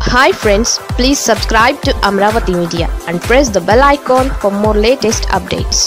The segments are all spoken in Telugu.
hi friends please subscribe to Amaravati media and press the bell icon for more latest updates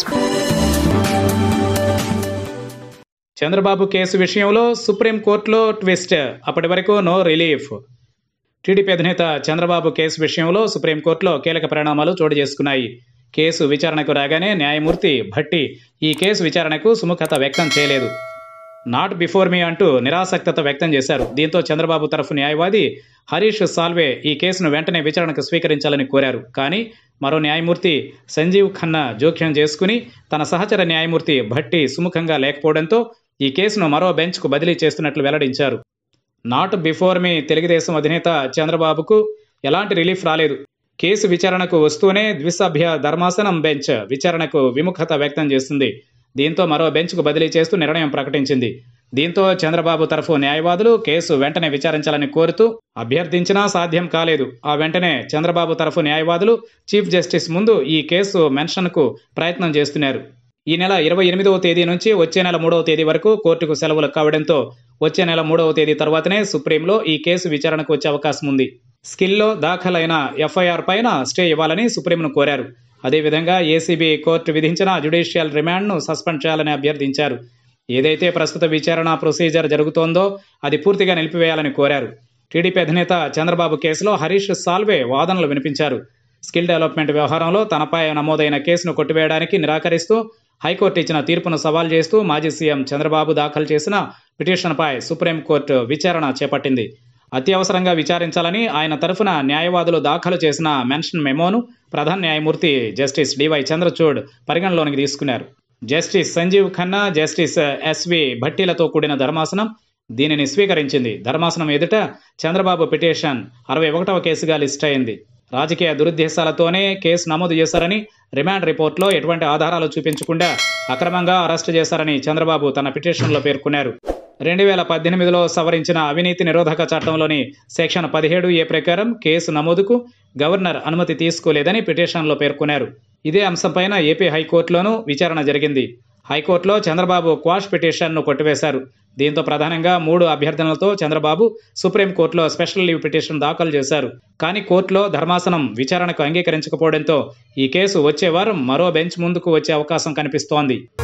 Chandrababu case విషయంలో సుప్రీంకోర్టులో ట్విస్ట్ అప్పటి వరకు నో రిలీఫ్ టీడీపీ అధినేత చంద్రబాబు కేసు విషయంలో సుప్రీంకోర్టులో కీలక పరిణామాలు చోటు చేసుకున్నాయి కేసు విచారణకు రాగానే న్యాయమూర్తి భట్టి ఈ కేసు విచారణకు సుముఖత వ్యక్తం చేయలేదు నాట్ బిఫోర్ మీ అంటూ నిరాసక్తత వ్యక్తం చేశారు దీంతో చంద్రబాబు తరఫు న్యాయవాది హరీష్ సాల్వే ఈ కేసును వెంటనే విచారణకు స్వీకరించాలని కోరారు కానీ మరో న్యాయమూర్తి సంజీవ్ ఖన్నా జోక్యం చేసుకుని తన సహచర న్యాయమూర్తి భట్టి సుముఖంగా లేకపోవడంతో ఈ కేసును మరో బెంచ్కు బదిలీ చేస్తున్నట్లు వెల్లడించారు నాట్ బిఫోర్ మీ తెలుగుదేశం అధినేత చంద్రబాబుకు ఎలాంటి రిలీఫ్ రాలేదు కేసు విచారణకు వస్తూనే ద్విసభ్య ధర్మాసనం బెంచ్ విచారణకు విముఖత వ్యక్తం చేస్తుంది దీంతో మరో బెంచ్కు బదిలీ చేస్తూ నిర్ణయం ప్రకటించింది దీంతో చంద్రబాబు తరఫు న్యాయవాదులు కేసు వెంటనే విచారించాలని కోరుతూ అభ్యర్థించినా సాధ్యం కాలేదు ఆ వెంటనే చంద్రబాబు తరఫు న్యాయవాదులు చీఫ్ జస్టిస్ ముందు ఈ కేసు మెన్షన్కు ప్రయత్నం చేస్తున్నారు ఈ నెల ఇరవై ఎనిమిదవ తేదీ నుంచి వచ్చే నెల మూడవ తేదీ వరకు కోర్టుకు సెలవులు కావడంతో వచ్చే నెల మూడవ తేదీ తర్వాతనే సుప్రీంలో ఈ కేసు విచారణకు వచ్చే అవకాశం ఉంది స్కిల్లో దాఖలైన ఎఫ్ఐఆర్ పైన స్టే ఇవ్వాలని సుప్రీంను కోరారు అదేవిధంగా ఏసీబీ కోర్టు విధించిన జ్యుడిషియల్ రిమాండ్ను సస్పెండ్ చేయాలని అభ్యర్థించారు ఏదైతే ప్రస్తుత విచారణ ప్రొసీజర్ జరుగుతోందో అది పూర్తిగా నిలిపివేయాలని కోరారు టీడీపీ అధినేత చంద్రబాబు కేసులో హరీష్ సాల్వే వాదనలు వినిపించారు స్కిల్ డెవలప్మెంట్ వ్యవహారంలో తనపై నమోదైన కేసును కొట్టివేయడానికి నిరాకరిస్తూ హైకోర్టు ఇచ్చిన తీర్పును సవాల్ చేస్తూ మాజీ సీఎం చంద్రబాబు దాఖలు చేసిన పిటిషన్పై సుప్రీంకోర్టు విచారణ చేపట్టింది అత్యవసరంగా విచారించాలని ఆయన తరఫున న్యాయవాదులు దాఖలు చేసిన మెన్షన్ మెమోను ప్రధాన న్యాయమూర్తి జస్టిస్ డివై చంద్రచూడ్ పరిగణలోనికి తీసుకున్నారు justice Sanjiv Khanna justice SV భట్టీలతో కూడిన ధర్మాసనం దీనిని స్వీకరించింది ధర్మాసనం ఎదుట చంద్రబాబు పిటిషన్ అరవై ఒకటవ కేసుగా లిస్ట్ అయింది రాజకీయ దురుద్దేశాలతోనే కేసు నమోదు చేశారని రిమాండ్ రిపోర్ట్లో ఎటువంటి ఆధారాలు చూపించకుండా అక్రమంగా అరెస్టు చేశారని చంద్రబాబు తన పిటిషన్లో పేర్కొన్నారు రెండు వేల పద్దెనిమిదిలో సవరించిన అవినీతి నిరోధక చట్టంలోని సెక్షన్ పదిహేడు ఏ ప్రకారం కేసు నమోదుకు గవర్నర్ అనుమతి తీసుకోలేదని పిటిషన్లో పేర్కొన్నారు ఇదే అంశంపైన ఏపీ హైకోర్టులోనూ విచారణ జరిగింది హైకోర్టులో చంద్రబాబు క్వాష్ పిటిషన్ను కొట్టివేశారు దీంతో ప్రధానంగా మూడు అభ్యర్థనలతో చంద్రబాబు సుప్రీంకోర్టులో స్పెషల్ లీవ్ పిటిషన్ దాఖలు చేశారు కానీ కోర్టులో ధర్మాసనం విచారణకు అంగీకరించకపోవడంతో ఈ కేసు వచ్చే వారం మరో బెంచ్ ముందుకు వచ్చే అవకాశం కనిపిస్తోంది